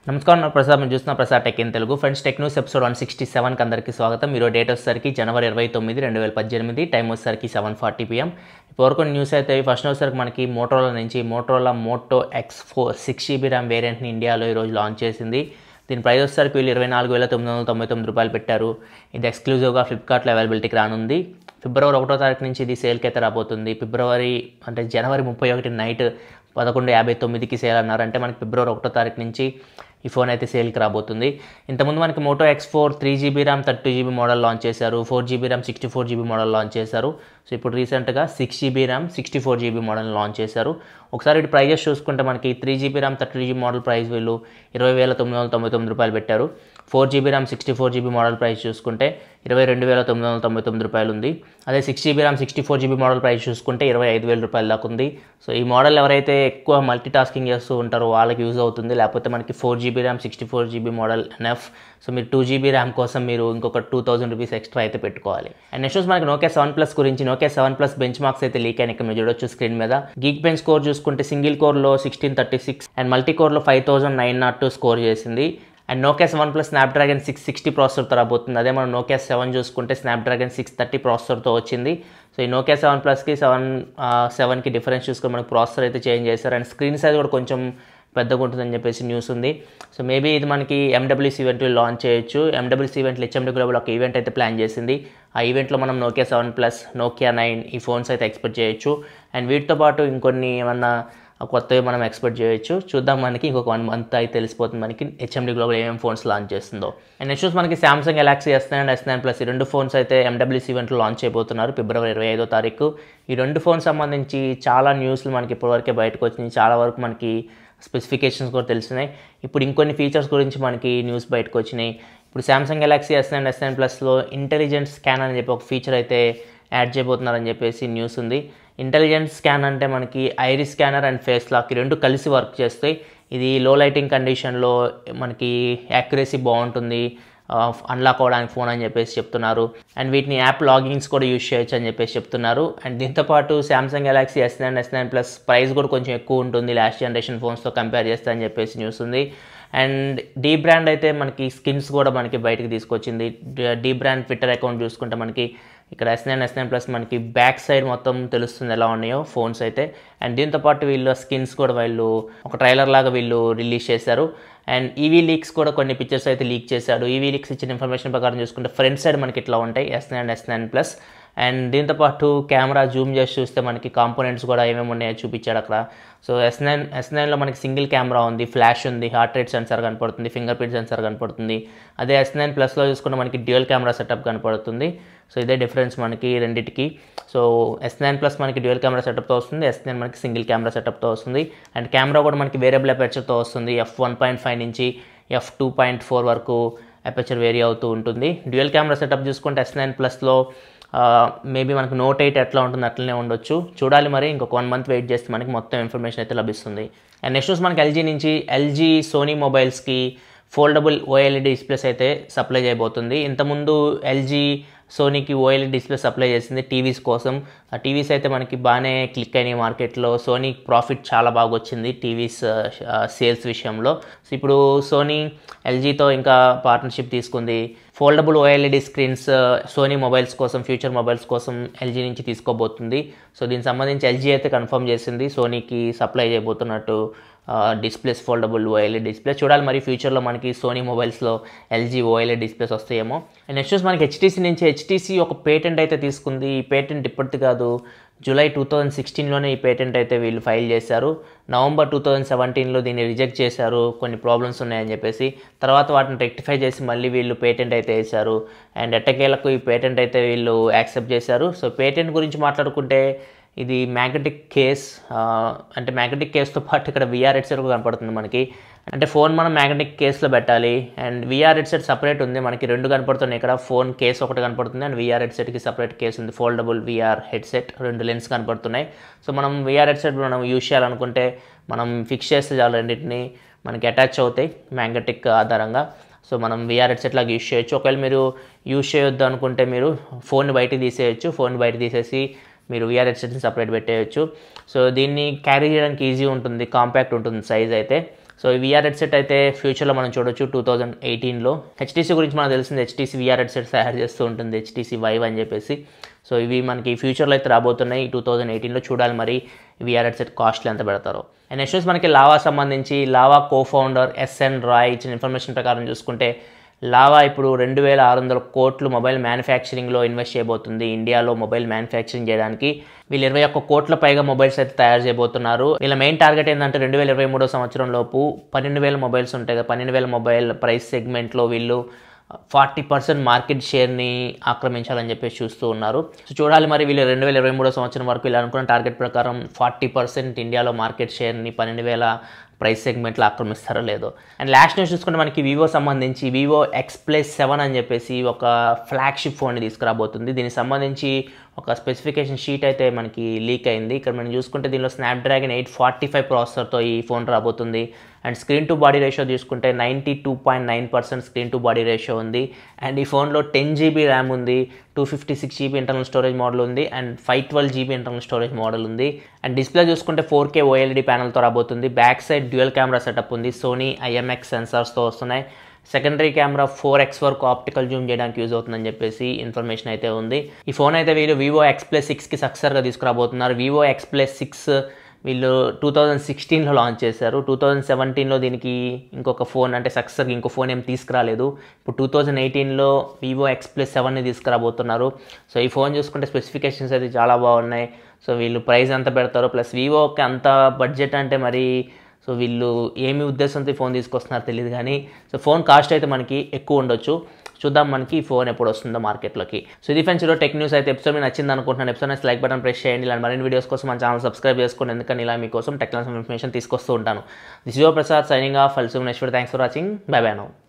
నమస్కారం నా ప్రసాద్ మీరు చూస్తున్న Prasad tech in Telugu friends tech news episode one sixty సెవెన్కి అందరికీ స్వాగతం మీరు డేట్ వచ్చేసరికి జనవరి ఇరవై తొమ్మిది రెండు వేల పద్దెనిమిది టైం వచ్చేసరికి సెవెన్ ఫార్టీ పిఎం ఇప్పటివరకు న్యూస్ అయితే ఫస్ట్ వచ్చేసరికి మనకి మోటోలా నుంచి Motorola moto X four six GB RAM వేరియంట్ని ఇండియాలో ఈరోజు లాంచ్ చేసింది దీని ప్రైస్ వచ్చేసరికి వీళ్ళు ఇరవై నాలుగు వేల తొమ్మిది వందల తొంభై తొమ్మిది రూపాయలు పెట్టారు ఇది ఎక్స్క్లూజివ్గా ఫ్లిప్కార్ట్లో అవైలబిలిటీకి రానుంది ఫిబ్రవరి ఒకటో తారీఖు నుంచి ఇది సేల్కి అయితే రాబోతుంది ఫిబ్రవరి అంటే జనవరి ముప్పై ఒకటి నైట్ పదకొండు యాభై తొమ్మిదికి సేల్ అన్నారు అంటే మనకి ఫిబ్రవరి ఒకటో తారీఖు నుంచి ఈ ఫోన్ అయితే సేల్కి రాబోతుంది ఇంతకుముందు మనకి moto X four three GB RAM thirty GB model launch చేశారు four GB RAM sixty four GB model launch చేశారు సో ఇప్పుడు రీసెంట్గా six GB RAM sixty four GB model launch చేశారు ఒకసారి ఇటు ప్రైజెస్ చూసుకుంటే మనకి three GB RAM thirty GB model price వీళ్ళు ఇరవై వేల తొమ్మిది వందల తొంభై తొమ్మిది రూపాయలు పెట్టారు four GB RAM sixty four GB model price చూసుకుంటే ఇరవై రెండు వేల తొమ్మిది వందల తొంభై తొమ్మిది రూపాయలు ఉంది అదే six GB RAM sixty four GB model price చూసుకుంటే ఇరవై ఐదు వేల రూపాయల దాకా ఉంది సో ఈ మోడల్ ఎవరైతే ఎక్కువ మల్టీ టాస్కింగ్ చేస్తూ ఉంటారో వాళ్ళకి యూజ్ అవుతుంది లేకపోతే మనకి four GB RAM sixty four GB model ఎన్ఎఫ్ సో మీరు టూ జీబీ ర్యామ్ కోసం మీరు ఇంకొక టూ థౌసండ్ రూపీస్ ఎక్స్ట్రా అయితే పెట్టుకోవాలి అండ్ నెక్స్ట్ వచ్చి మనకి నోకే సెవెన్ ప్లస్ గురించి Nokia seven plus benchmarks అయితే లీక్ అయిన ఇక్కడ మీరు చూడొచ్చు స్క్రీన్ మీద గీక్ బెంచ్ స్కోర్ చూసుకుంటే సింగిల్ కోర్లో sixteen thirty six and multi కోర్లో five thousand nine nought two score చేసింది and Nokia seven plus Snapdragon six sixty ప్రాసెసర్తో రాబోతుంది అదే మనం నోకియా సెవెన్ చూసుకుంటే స్నాప్డ్రాగన్ సిక్స్ థర్టీ ప్రాసెసర్తో వచ్చింది సో ఈ నోకియా సెవెన్ ప్లస్కి సెవెన్ సెవెన్కి డిఫరెన్స్ చూసుకొని మనకి ప్రాసెసర్ అయితే చేంజ్ చేశారు అండ్ స్క్రీన్ సైజ్ కూడా కొంచెం పెద్దగా ఉంటుందని చెప్పేసి న్యూస్ ఉంది సో మేబీ ఇది మనకి ఎండబ్ల్యూసీ ఈవెంట్లో లాంచ్ చేయొచ్చు ఎండబ్ల్యూసీ ఈవెంట్లో హెచ్ఎండి గ్లోబల్ ఒక ఈవెంట్ అయితే ప్లాన్ చేసింది ఆ ఈవెంట్లో మనం Nokia seven plus Nokia nine ఈ ఫోన్స్ అయితే ఎక్స్పెక్ట్ చేయొచ్చు అండ్ వీటితో పాటు ఇంకొన్ని ఏమన్నా కొత్తవి మనం ఎక్స్పెక్ట్ చేయొచ్చు చూద్దాం మనకి ఇంకొక వన్ మంత్ అయితే తెలిసిపోతుంది మనకి హెచ్ఎండి గ్లోబల్ ఏమేమి ఫోన్స్ లాంచ్ చేస్తుందో అండ్ నెక్స్ట్ మనకి Samsung Galaxy S nine and S nine plus ఈ రెండు ఫోన్స్ అయితే ఎండబ్ల్యూసీ ఈవెంట్లో లాంచ్ అయిపోతున్నారు ఫిబ్రవరి ఇరవై ఐదో తారీఖు ఈ రెండు ఫోన్స్ సంబంధించి చాలా న్యూస్లు మనకి ఇప్పటివరకే బయటకు వచ్చినాయి చాలా వరకు మనకి స్పెసిఫికేషన్స్ కూడా తెలిసినాయి ఇప్పుడు ఇంకొన్ని ఫీచర్స్ గురించి మనకి న్యూస్ బయటకు వచ్చినాయి ఇప్పుడు Samsung Galaxy S nine S nine ప్లస్లో ఇంటెలిజెంట్ స్కాన్ అని చెప్పి ఒక ఫీచర్ అయితే యాడ్ చేయబోతున్నారని చెప్పేసి న్యూస్ ఉంది ఇంటెలిజెంట్ స్కాన్ అంటే మనకి iris scanner and face lock ఈ రెండు కలిసి వర్క్ చేస్తాయి ఇది లో లైటింగ్ కండిషన్లో మనకి యాక్యురసీ బాగుంటుంది అన్లాక్ అవ్వడానికి ఫోన్ అని చెప్పేసి చెప్తున్నారు అండ్ వీటిని యాప్ లాగిన్స్ కూడా యూజ్ చేయొచ్చు అని చెప్పేసి చెప్తున్నారు అండ్ దీంతోపాటు Samsung Galaxy S nine S nine plus price కూడా కొంచెం ఎక్కువ ఉంటుంది లాస్ట్ జనరేషన్ ఫోన్స్తో కంపేర్ చేస్తా అని చెప్పేసి న్యూస్ ఉంది అండ్ డీ బ్రాండ్ అయితే మనకి స్కిన్స్ కూడా మనకి బయటకు తీసుకొచ్చింది డీ బ్రాండ్ ట్విట్టర్ అకౌంట్ చూసుకుంటే మనకి ఇక్కడ S nine S nine plus మనకి బ్యాక్ సైడ్ మొత్తం తెలుస్తుంది ఎలా ఉన్నాయో ఫోన్స్ అయితే అండ్ దీంతోపాటు వీళ్ళు స్కిన్స్ కూడా వీళ్ళు ఒక ట్రైలర్ లాగా వీళ్ళు రిలీజ్ చేశారు అండ్ ఈవీ లీక్స్ కూడా కొన్ని పిక్చర్స్ అయితే లీక్ చేశాడు ఈవీ లీక్స్ ఇచ్చిన ఇన్ఫర్మేషన్ ప్రకారం చూసుకుంటే ఫ్రంట్ సైడ్ మనకి ఇట్లా ఉంటాయి S nine S nine plus and దీంతోపాటు కెమెరా జూమ్ చేసి చూస్తే మనకి కాంపోనెంట్స్ కూడా ఏమేమి ఉన్నాయో చూపించాడు అక్కడ సో ఎస్ నైన్ ఎస్ నైన్లో మనకి సింగిల్ కెమెరా ఉంది ఫ్లాష్ ఉంది హార్ట్ రేట్ సెన్సార్ కనపడుతుంది ఫింగర్ ప్రింట్ సెన్సార్ కనపడుతుంది అదే ఎస్ నైన్ ప్లస్లో చూసుకుంటే మనకి డ్యూయల్ కెమెరా సెటప్ కనపడుతుంది సో ఇదే డిఫరెన్స్ మనకి రెండింటికి సో ఎస్ నైన్ ప్లస్ మనకి డ్యూయల్ కెమెరా సెటప్తో వస్తుంది ఎస్ నైన్ మనకి సింగిల్ కెమెరా సెటప్తో వస్తుంది అండ్ కెమెరా కూడా మనకి వేరియబుల్ అపర్చర్తో వస్తుంది ఎఫ్ వన్ పాయింట్ ఫైవ్ నుంచి ఎఫ్ టూ పాయింట్ ఫోర్ వరకు అపర్చర్ వేరీ అవుతూ ఉంటుంది డ్యూయల్ కెమెరా సెటప్ చూసుకుంటే ఎస్ నైన్ ప్లస్లో మేబీ మనకు నోట్ ఎయిట్ ఎట్లా ఉంటుంది అట్లనే ఉండొచ్చు చూడాలి మరి ఇంకొక వన్ మంత్ వెయిట్ చేస్తే మనకి మొత్తం ఇన్ఫర్మేషన్ అయితే లభిస్తుంది అండ్ నెక్స్ట్ న్యూస్ మనకి ఎల్జీ నుంచి ఎల్జీ సోనీ మొబైల్స్కి ఫోల్డబుల్ ఓఎల్ఈడి డిస్ప్లేస్ అయితే సప్లై చేయబోతుంది ఇంతకుముందు ఎల్జీ సోనీకి ఓఎల్ఈడి డిస్ప్లే సప్లై చేసింది టీవీస్ కోసం ఆ టీవీస్ అయితే మనకి బాగానే క్లిక్ అయినాయి మార్కెట్లో సోనీ ప్రాఫిట్ చాలా బాగా వచ్చింది టీవీస్ సేల్స్ విషయంలో సో ఇప్పుడు సోనీ ఎల్జీతో ఇంకా పార్ట్నర్షిప్ తీసుకుంది foldable OLED screens Sony mobiles కోసం ఫ్యూచర్ మొబైల్స్ కోసం ఎల్జీ నుంచి తీసుకోబోతుంది సో దీనికి సంబంధించి ఎల్జీ అయితే కన్ఫర్మ్ చేసింది సోనీకి సప్లై చేయబోతున్నట్టు డిస్ప్లేస్ ఫోల్డబుల్ ఓఎల్ఈ డిస్ప్లే చూడాలి మరి ఫ్యూచర్లో మనకి సోనీ మొబైల్స్లో ఎల్జీ ఓఎల్ఈ డిస్ప్లేస్ వస్తాయేమో అండ్ నెక్స్ట్ మనకి హెచ్టీసీ నుంచి హెచ్టీసీ ఒక పేటెంట్ అయితే తీసుకుంది ఈ పేటెంట్ ఇప్పటిది కాదు జూలై టూ థౌజండ్ సిక్స్టీన్లోనే ఈ పేటెంట్ అయితే వీళ్ళు ఫైల్ చేశారు నవంబర్ టూ థౌజండ్ సెవెంటీన్లో దీన్ని రిజెక్ట్ చేశారు కొన్ని ప్రాబ్లమ్స్ ఉన్నాయని చెప్పేసి తర్వాత వాటిని రెక్టిఫై చేసి మళ్ళీ వీళ్ళు పేటెంట్ అయితే వేశారు అండ్ ఎట్టకేలకు ఈ పేటెంట్ అయితే వీళ్ళు యాక్సెప్ట్ చేశారు సో పేటెంట్ గురించి మాట్లాడుకుంటే ఇది మ్యాగ్నెటిక్ కేస్ అంటే మ్యాగ్నెటిక్ కేస్తో పాటు ఇక్కడ విఆర్ హెడ్సెట్ కూడా కనపడుతుంది మనకి అంటే ఫోన్ మనం మ్యాగ్నెటిక్ కేస్లో పెట్టాలి అండ్ విఆర్ హెడ్సెట్ సపరేట్ ఉంది మనకి రెండు కనపడుతున్నాయి ఇక్కడ ఫోన్ కేస్ ఒకటి కనపడుతుంది అండ్ విఆర్ హెడ్సెట్కి సపరేట్ కేస్ ఉంది ఫోల్డబుల్ విఆర్ హెడ్సెట్ రెండు లెన్స్ కనపడుతున్నాయి సో మనం విఆర్ హెడ్సెట్ మనం యూజ్ చేయాలనుకుంటే మనం ఫిక్స్ చేస్తే చాలు రెండింటిని మనకి అటాచ్ అవుతాయి మ్యాగ్నెటిక్ ఆధారంగా సో మనం విఆర్ హెడ్సెట్ లాగా యూజ్ చేయొచ్చు ఒకవేళ మీరు యూజ్ చేయొద్దు అనుకుంటే మీరు ఫోన్ బయట తీసేయచ్చు ఫోన్ బయట తీసేసి మీరు విఆర్ హెడ్సెట్ని సపరేట్ పెట్టేయచ్చు సో దీన్ని క్యారీ చేయడానికి ఈజీ ఉంటుంది కాంపాక్ట్ ఉంటుంది సైజ్ అయితే సో ఈ విఆర్ హెడ్సెట్ అయితే ఫ్యూచర్లో మనం చూడొచ్చు టూ థౌజండ్ ఎయిటీన్లో హెచ్టీసీ గురించి మనకు తెలిసింది హెచ్టీసీ విఆర్ హెడ్సెట్స్ తయారు చేస్తూ ఉంటుంది హెచ్టీసీ వైవ్ అని చెప్పేసి సో ఇవి మనకి ఫ్యూచర్లో అయితే రాబోతున్నాయి టూ థౌజండ్ ఎయిటీన్లో చూడాలి మరి విఆర్ హెడ్సెట్ కాస్ట్లు ఎంత పెడతారో అండ్ నెక్స్ట్ వచ్చి మనకి లావా సంబంధించి Lava co founder SN Roy ఇచ్చిన ఇన్ఫర్మేషన్ ప్రకారం చూసుకుంటే లావా ఇప్పుడు రెండు వేల ఆరు వందల కోట్లు మొబైల్ మ్యానుఫ్యాక్చరింగ్లో ఇన్వెస్ట్ చేయబోతుంది ఇండియాలో మొబైల్ మ్యానుఫ్యాక్చరింగ్ చేయడానికి వీళ్ళు ఇరవై ఒక్క కోట్ల పైగా మొబైల్స్ అయితే తయారు చేయబోతున్నారు వీళ్ళ మెయిన్ టార్గెట్ ఏంటంటే రెండు వేల ఇరవై మూడో సంవత్సరం లోపు పన్నెండు వేల మొబైల్స్ ఉంటాయి కదా పన్నెండు వేల మొబైల్ ప్రైస్ సెగ్మెంట్లో వీళ్ళు ఫార్టీ పర్సెంట్ మార్కెట్ షేర్ని ఆక్రమించాలని చెప్పేసి చూస్తూ ఉన్నారు సో చూడాలి మరి వీళ్ళు రెండు వేల ఇరవై మూడో సంవత్సరం వరకు వీళ్ళు అనుకున్న టార్గెట్ ప్రకారం ఫార్టీ పర్సెంట్ ఇండియాలో మార్కెట్ షేర్ని పన్నెండు వేల ప్రైస్ సెగ్మెంట్లో ఆక్రమిస్తారో లేదో అండ్ లాస్ట్ న్యూస్ చూసుకుంటే మనకి వివో సంబంధించి వివో ఎక్స్ ప్లస్ సెవెన్ అని చెప్పేసి ఒక ఫ్లాగ్షిప్ ఫోన్ని తీసుకురాబోతుంది దీనికి సంబంధించి ఒక స్పెసిఫికేషన్ షీట్ అయితే మనకి లీక్ అయింది ఇక్కడ మనం చూసుకుంటే దీనిలో స్నాప్డ్రాగన్ ఎయిట్ ఫార్టీ ఫైవ్ ప్రాసెసర్తో ఈ ఫోన్ రాబోతుంది and screen to body ratio తీసుకుంటే ninety two point nine percent screen to body ratio ఉంది అండ్ ఈ ఫోన్లో టెన్ జీబీ ర్యామ్ ఉంది two fifty six GB internal storage model ఉంది and five twelve GB internal storage model ఉంది and display చూసుకుంటే four K OLED ప్యానల్తో రాబోతుంది back side dual camera setup ఉంది సోనీ ఐఎంఎక్స్ సెన్సార్స్తో వస్తున్నాయి సెకండరీ కెమెరా ఫోర్ ఎక్స్ వరకు ఆప్టికల్ జూమ్ చేయడానికి యూజ్ అవుతుందని చెప్పేసి ఇన్ఫర్మేషన్ అయితే ఉంది ఈ ఫోన్ అయితే వీళ్ళు వివో ఎక్స్ ప్లస్ సిక్స్కి సక్సెసర్గా తీసుకురాబోతున్నారు వివో ఎక్స్ ప్లస్ సిక్స్ వీళ్ళు టూ థౌజండ్ సిక్స్టీన్లో లాంచ్ చేశారు టూ థౌజండ్ సెవెంటీన్లో దీనికి ఇంకొక ఫోన్ అంటే సక్సెసర్కి ఇంకో ఫోన్ ఏం తీసుకురాలేదు ఇప్పుడు టూ థౌజండ్ ఎయిటీన్లో వివో ఎక్స్ ప్లస్ సెవెన్ని తీసుకురాబోతున్నారు సో ఈ ఫోన్ చూసుకుంటే స్పెసిఫికేషన్స్ అయితే చాలా బాగున్నాయి సో వీళ్ళు ప్రైస్ ఎంత పెడతారో ప్లస్ వివోకి అంత బడ్జెట్ అంటే మరి సో వీళ్ళు ఏమి ఉద్దేశంతో ఈ ఫోన్ తీసుకొస్తున్నారో తెలియదు కానీ సో ఫోన్ కాస్ట్ అయితే మనకి ఎక్కువ ఉండొచ్చు చూద్దాం మనకి ఈ ఫోన్ ఎప్పుడు వస్తుందో మార్కెట్లోకి సో ఇది ఫ్రెండ్స్ ఈరోజు టెక్ న్యూస్ అయితే ఎపిసోడ్ మీకు నచ్చింది అనుకుంటున్నాను ఎపిసోడ్ నచ్చి లైక్ బటన్ ప్రెస్ చేయండి ఇలాంటి మరిన్ని వీడియోస్ కోసం మన ఛానల్ సబ్స్క్రైబ్ చేసుకోండి ఎందుకంటే ఇలా మీకోసం టెక్నాలజీ ఇన్ఫర్మేషన్ తీసుకొస్తూ ఉంటాను this your Prasad signing off అల్సూమ్ next thanks for watching bye bye now